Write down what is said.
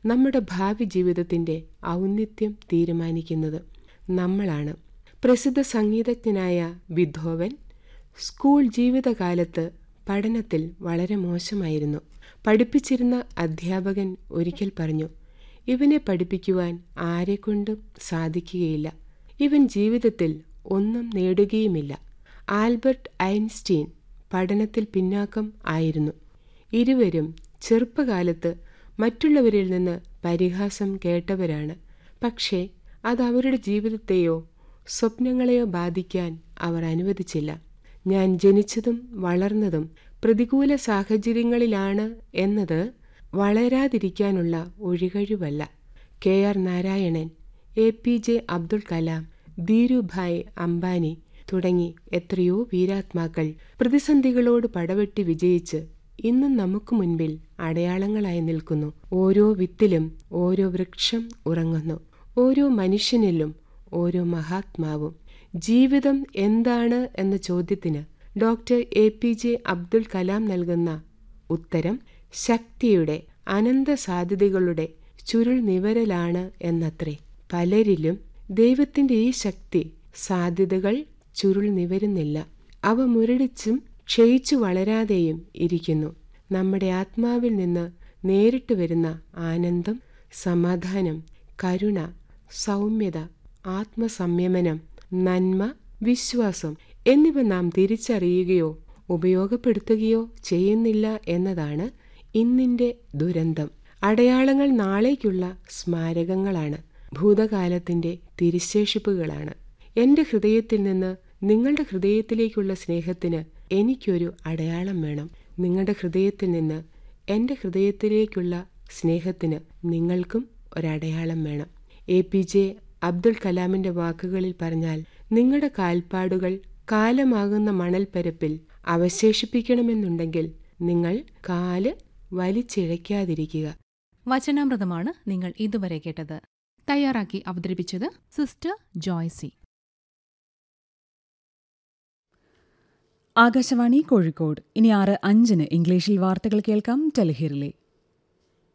നമ്മുടെ ഭാവി ജീവിതത്തിന്റെ ഔന്നിത്യം തീരുമാനിക്കുന്നത് നമ്മളാണ് പ്രസിദ്ധ സംഗീതജ്ഞനായ ബിധോവൻ സ്കൂൾ ജീവിതകാലത്ത് പഠനത്തിൽ വളരെ മോശമായിരുന്നു പഠിപ്പിച്ചിരുന്ന അധ്യാപകൻ ഒരിക്കൽ പറഞ്ഞു ഇവനെ പഠിപ്പിക്കുവാൻ ആരെക്കൊണ്ടും സാധിക്കുകയില്ല ഇവൻ ജീവിതത്തിൽ ഒന്നും നേടുകയുമില്ല ആൽബർട്ട് ഐൻസ്റ്റീൻ പഠനത്തിൽ പിന്നാക്കം ആയിരുന്നു ഇരുവരും ചെറുപ്പകാലത്ത് മറ്റുള്ളവരിൽ നിന്ന് പരിഹാസം കേട്ടവരാണ് പക്ഷേ അത് അവരുടെ ജീവിതത്തെയോ സ്വപ്നങ്ങളെയോ ബാധിക്കാൻ അവർ അനുവദിച്ചില്ല ഞാൻ ജനിച്ചതും വളർന്നതും പ്രതികൂല സാഹചര്യങ്ങളിലാണ് എന്നത് വളരാതിരിക്കാനുള്ള ഒഴികഴിവല്ല K R Narayanan A P J Abdul Kalam Dhirubhai Ambani തുടങ്ങി എത്രയോ വീരാത്മാക്കൾ പ്രതിസന്ധികളോട് പടവെട്ടി വിജയിച്ച് ഇന്നും നമുക്ക് മുൻപിൽ അടയാളങ്ങളായി നിൽക്കുന്നു ഓരോ വിത്തിലും ഓരോ വൃക്ഷം ഉറങ്ങുന്നു ഓരോ മനുഷ്യനിലും ഓരോ മഹാത്മാവും ജീവിതം എന്താണ് എന്ന ചോദ്യത്തിന് doctor A P J Abdul Kalam നൽകുന്ന ഉത്തരം ശക്തിയുടെ അനന്ത സാധ്യതകളുടെ ചുരുൾ നിവരലാണ് എന്നത്രേ പലരിലും ദൈവത്തിന്റെ ഈ ശക്തി സാധ്യതകൾ ചുരുൾ നിവരുന്നില്ല അവ മുരടിച്ചും ക്ഷയിച്ചു വളരാതെയും ഇരിക്കുന്നു നമ്മുടെ ആത്മാവിൽ നിന്ന് നേരിട്ട് വരുന്ന ആനന്ദം സമാധാനം കരുണ സൗമ്യത ആത്മസംയമനം നന്മ വിശ്വാസം എന്നിവ നാം തിരിച്ചറിയുകയോ ഉപയോഗപ്പെടുത്തുകയോ ചെയ്യുന്നില്ല എന്നതാണ് ഇന്നിന്റെ ദുരന്തം അടയാളങ്ങൾ നാളേക്കുള്ള സ്മാരകങ്ങളാണ് ഭൂതകാലത്തിന്റെ തിരിശേഷിപ്പുകളാണ് എന്റെ ഹൃദയത്തിൽ നിന്ന് നിങ്ങളുടെ ഹൃദയത്തിലേക്കുള്ള സ്നേഹത്തിന് എനിക്കൊരു അടയാളം വേണം നിങ്ങളുടെ ഹൃദയത്തിൽ നിന്ന് എൻ്റെ ഹൃദയത്തിലേക്കുള്ള സ്നേഹത്തിന് നിങ്ങൾക്കും ഒരടയാളം വേണം എ പി ജെ അബ്ദുൽ കലാമിന്റെ വാക്കുകളിൽ പറഞ്ഞാൽ നിങ്ങളുടെ കാൽപ്പാടുകൾ കാലമാകുന്ന മണൽപ്പരപ്പിൽ അവശേഷിപ്പിക്കണമെന്നുണ്ടെങ്കിൽ നിങ്ങൾ കാല് വലിച്ചിഴയ്ക്കാതിരിക്കുക വചനാമൃതമാണ് നിങ്ങൾ ഇതുവരെ കേട്ടത് തയ്യാറാക്കി അവതരിപ്പിച്ചത് സിസ്റ്റർ ജോയ്സി ആകാശവാണി കോഴിക്കോട് ഇനി ആറ് അഞ്ചിന് ഇംഗ്ലീഷിൽ വാർത്തകൾ കേൾക്കാം ടെലിഹിറിലെ